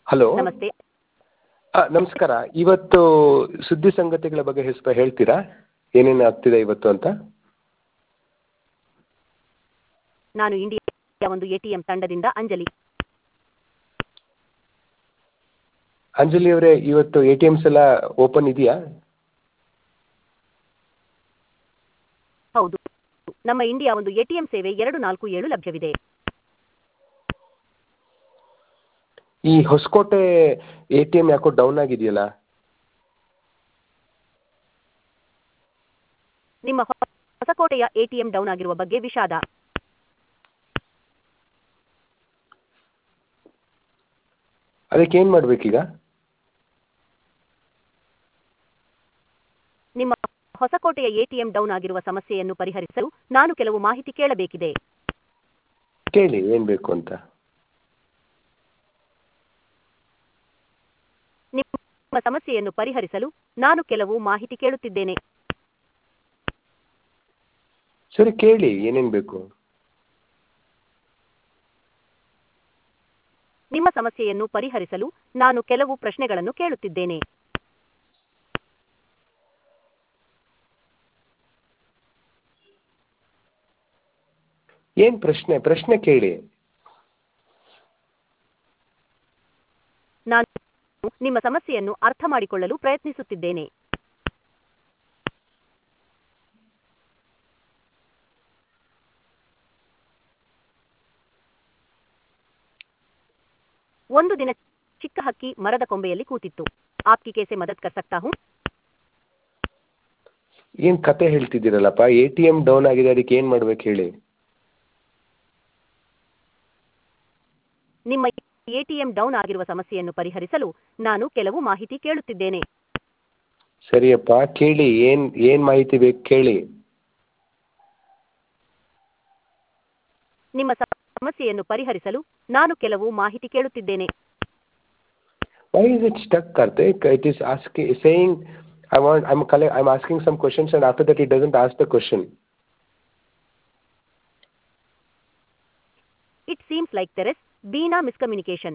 Hello ನಮಸ್ತೆ ನಮಸ್ಕಾರ ಇವತ್ತು ಸುದ್ದಿ ಸಂಗತಿಗಳ ಬಗ್ಗೆ ಸ್ವಲ್ಪ ಹೇಳ್ತೀರಾ ಏನೇನು ಆಗ್ತಿದೆ ಇವತ್ತು ಅಂತ ನಾನು ಇಂಡಿಯಾ ಒಂದು ಎ ಟಿ ಎಂ ತಂಡದಿಂದ ಅಂಜಲಿ ಅಂಜಲಿ ಅವರೇ ಇವತ್ತು ಎ ಟಿ ಎಮ್ಸ್ ಎಲ್ಲ ಓಪನ್ ಇದೆಯಾ ಹೌದು ನಮ್ಮ ಇಂಡಿಯಾ ಒಂದು ಎ ಟಿ ಎಂ ಸೇವೆ ಎರಡು ನಾಲ್ಕು ಏಳು ಲಭ್ಯವಿದೆ ಈ ಹೊಸಕೋಟೆ ಎ ಟಿ ಎಮ್ ಯಾಕೋ ಡೌನ್ ಆಗಿದೆಯಲ್ಲ ನಿಮ್ಮ ಹೊ- ಹೊಸಕೋಟೆಯ ಎ ಟಿ ಎಂ ಡೌನ್ ಆಗಿರುವ ಬಗ್ಗೆ ವಿಷಾದ ಅದಕ್ಕೆ ಏನು ಮಾಡಬೇಕೀಗ ನಿಮ್ಮ ಹೊಸಕೋಟೆಯ ಎ ಟಿ ಎಂ ಡೌನ್ ಆಗಿರುವ ಸಮಸ್ಯೆಯನ್ನು ಪರಿಹರಿಸಲು ನಾನು ಕೆಲವು ಮಾಹಿತಿ ಕೇಳಬೇಕಿದೆ ಕೇಳಿ ಏನು ಬೇಕು ಅಂತ ನಿಮ್ಮ ಸಮಸ್ಯೆಯನ್ನು ಪರಿಹರಿಸಲು ನಾನು ಕೆಲವು ಮಾಹಿತಿ ಕೇಳುತ್ತಿದ್ದೇನೆ ಸರಿ ಕೇಳಿ ಏನೇನು ಬೇಕು ನಿಮ್ಮ ಸಮಸ್ಯೆಯನ್ನು ಪರಿಹರಿಸಲು ನಾನು ಕೆಲವು ಪ್ರಶ್ನೆಗಳನ್ನು ಕೇಳುತ್ತಿದ್ದೇನೆ ಏನು ಪ್ರಶ್ನೆ ಪ್ರಶ್ನೆ ಕೇಳಿ ನಾನು ನಿಮ್ಮ ಸಮಸ್ಯೆಯನ್ನು ಅರ್ಥ ಮಾಡಿಕೊಳ್ಳಲು ಪ್ರಯತ್ನಿಸುತ್ತಿದ್ದೇನೆ ಒಂದು ದಿನ ಚಿಕ್ಕ ಹಕ್ಕಿ ಮರದ ಕೊಂಬೆಯಲ್ಲಿ ಕೂತಿತ್ತು ಆಪ್ಕಿ ಕೇಸೆ ಮದದ್ ಕರ್ ಸಕ್ತಾ ಹೂಂ ಏನು ಕತೆ ಹೇಳ್ತಿದ್ದೀರಲ್ಲಪ್ಪ ಎ ಟಿ ಎಮ್ ಡೌನ್ ಆಗಿದೆ ಅದಕ್ಕೆ ಏನು ಮಾಡ್ಬೇಕು ಹೇಳಿ ನಿಮ್ಮ ಎಟಿಎಂ ಡೌನ್ ಆಗಿರುವ ಸಮಸ್ಯೆಯನ್ನು ಪರಿಹರಿಸಲು ನಾನು ಕೆಲವು ಮಾಹಿತಿ ಕೇಳುತ್ತಿದ್ದೇನೆ ಸರಿಯಪ್ಪ ಕೇಳಿ ಏನು ಏನು ಮಾಹಿತಿ ಬೇಕು ಕೇಳಿ ನಿಮ್ಮ ಸಮಸ್ಯೆಯನ್ನು ಪರಿಹರಿಸಲು ನಾನು ಕೆಲವು ಮಾಹಿತಿ ಕೇಳುತ್ತಿದ್ದೇನೆ Why is it stuck, Karthik? It is asking, saying, I want, I'm, colle- I'm asking some questions and after that it doesn't ask the question. It seems like there is been a miscommunication.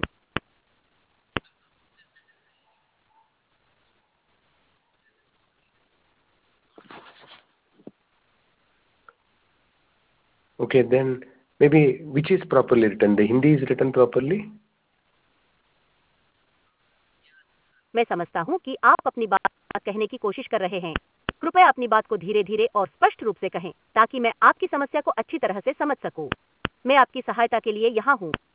Okay, then maybe which is properly written? The Hindi is written properly? मैं समझता हूँ कि आप अपनी बात कहने की कोशिश कर रहे हैं कृपया अपनी बात को धीरे धीरे और स्पष्ट रूप से कहें ताकि मैं आपकी समस्या को अच्छी तरह से समझ सकूं। मैं आपकी सहायता के लिए यहाँ हूँ